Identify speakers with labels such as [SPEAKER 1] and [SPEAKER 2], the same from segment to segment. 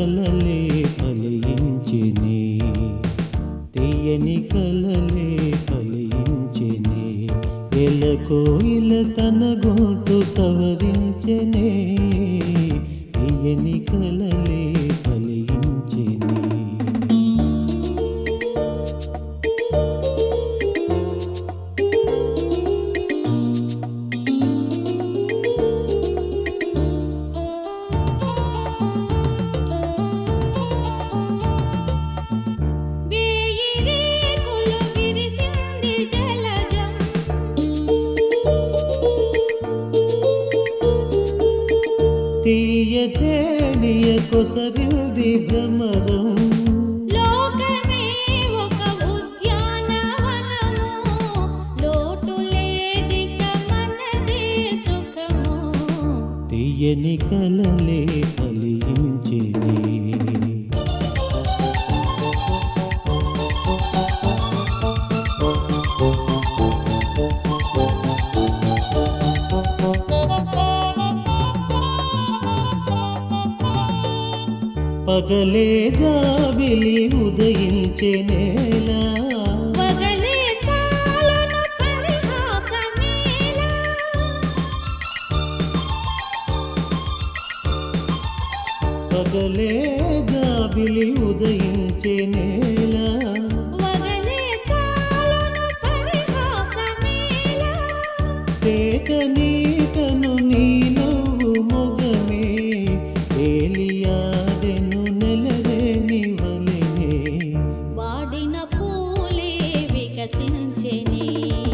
[SPEAKER 1] కలలే ఫలించినే తీయని కలలే ఫలించినే ఎలకోయిల తన గోటు సవరించెనే తీయని కలలే ఫలించినే
[SPEAKER 2] వేయి రేకులు విరిసింది జలజం
[SPEAKER 1] తీయ తేనియ కొసరిల్ది భ్రమరం
[SPEAKER 2] లోకమే ఒక ఉద్యానవనము లోటు లేదిక మనదే సుఖము
[SPEAKER 1] తీయని కలలే ఫలించినే పగలే జాబిలి ఉదయించే నేల
[SPEAKER 2] వగలే చాలును పరిహాసమేలా
[SPEAKER 1] పగలే జాబిలి ఉదయించే నేల
[SPEAKER 2] వగలే చాలును పరిహాసమేలా
[SPEAKER 1] తేట నీటను నీ నవ్వు మొగమే తేలియాడెను నెలరేని వలెనే
[SPEAKER 2] వాడిన పూలే వికసించెనే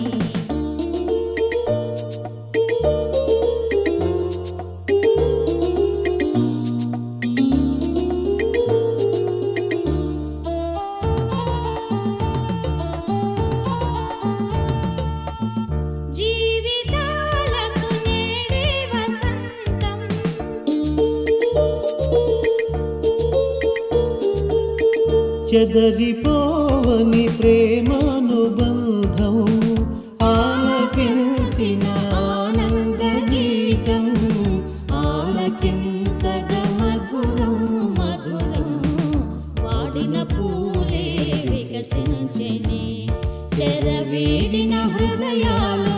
[SPEAKER 2] జీవితాలకు నేడే వసంతం
[SPEAKER 1] చెదరిపోవని ప్రేమానుబంధం ఆలపించిన ఆనంద గీతం ఆలకించగ మధురం
[SPEAKER 2] మధురం వాడిన పూలే వికసించెనే చెరవేడిన హృదయాల